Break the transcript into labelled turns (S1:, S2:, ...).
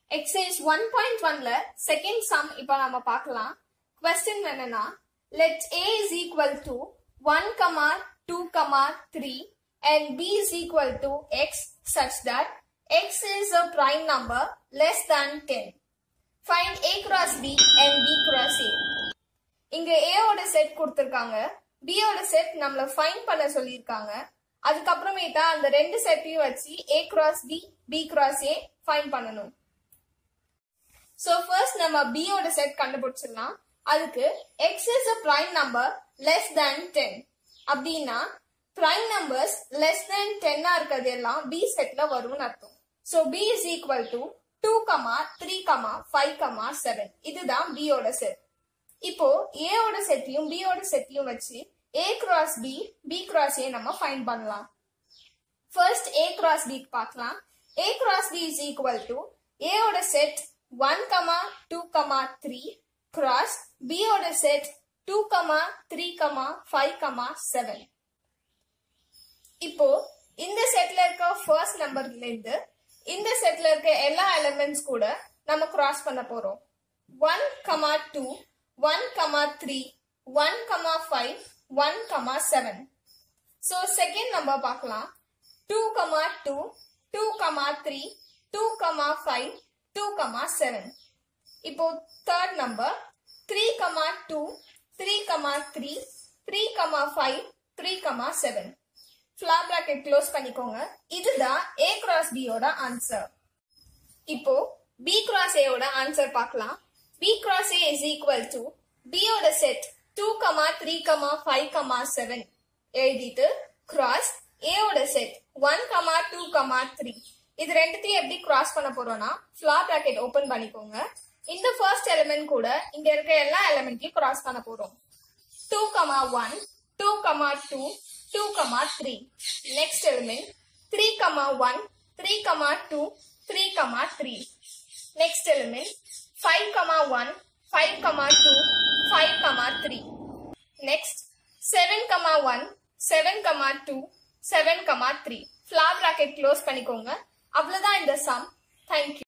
S1: exercise one point ஒன்ல second sum இப்போ நம்ம பார்க்கலாம் கொஸ்டின் என்னன்னா let A is equal to one comma two comma three and B is equal to X such that X is a prime number less than ten find A cross B and B cross A இங்க A ஓட set கொடுத்திருக்காங்க B ஓட set நம்மள find பண்ண சொல்லியிருக்காங்க அதுக்கப்புறமேட்டா அந்த ரெண்டு செட்டையும் வச்சு A cross B B cross A find பண்ணணும் சோ ஃபர்ஸ்ட் நம்ம B ஓட செட் கண்டுபிடிச்சிடலாம் அதுக்கு x is a prime number less than 10 அப்படின்னா prime numbers less than 10 ஆ இருக்கிறது எல்லாம் B செட்ல வரும்னு அர்த்தம் so B is equal to 2, 3, 5, 7 இதுதான் B ஓட செட் இப்போ A ஓட செட்டையும் B ஓட செட்டையும் வச்சு A cross B B cross A நம்ம ஃபைண்ட் பண்ணலாம் ஃபர்ஸ்ட் A கிராஸ் B பார்க்கலாம் A cross B is equal to A ஓட set one comma two comma three cross B ஓட set two comma three comma five comma seven இப்போ இந்த செட்ல இருக்க first நம்பர்ல இருந்து இந்த செட்ல இருக்க எல்லா எலிமெண்ட்ஸ் கூட நம்ம கிராஸ் பண்ண போறோம் one comma two one comma three one comma five one comma seven so second number பார்க்கலாம் two comma two two comma three two comma five two comma seven இப்போ third number three comma two three comma three three comma five three comma seven flower bracket close பண்ணிக்கோங்க இதுதான் A cross B யோட answer இப்போ B cross A யோட answer பார்க்கலாம் B cross A is equal to be யோட set two comma three comma five comma seven எழுதிட்டு cross A யோட set one comma two comma three இது ரெண்டுத்தையும் எப்படி கிராஸ் பண்ண போறோம்னா ஃபிளார் பிராக்கெட் ஓபன் பண்ணிக்கோங்க இந்த ஃபர்ஸ்ட் எலிமெண்ட் கூட இங்க இருக்க எல்லா எலிமெண்ட்டையும் கிராஸ் பண்ண போறோம் two comma one two comma two two comma three next element three comma one three comma two three comma three next element five comma one five comma two five comma three next seven comma one seven comma two seven comma three flower bracket close பண்ணிக்கோங்க அவ்வளவுதான் இந்த some thank you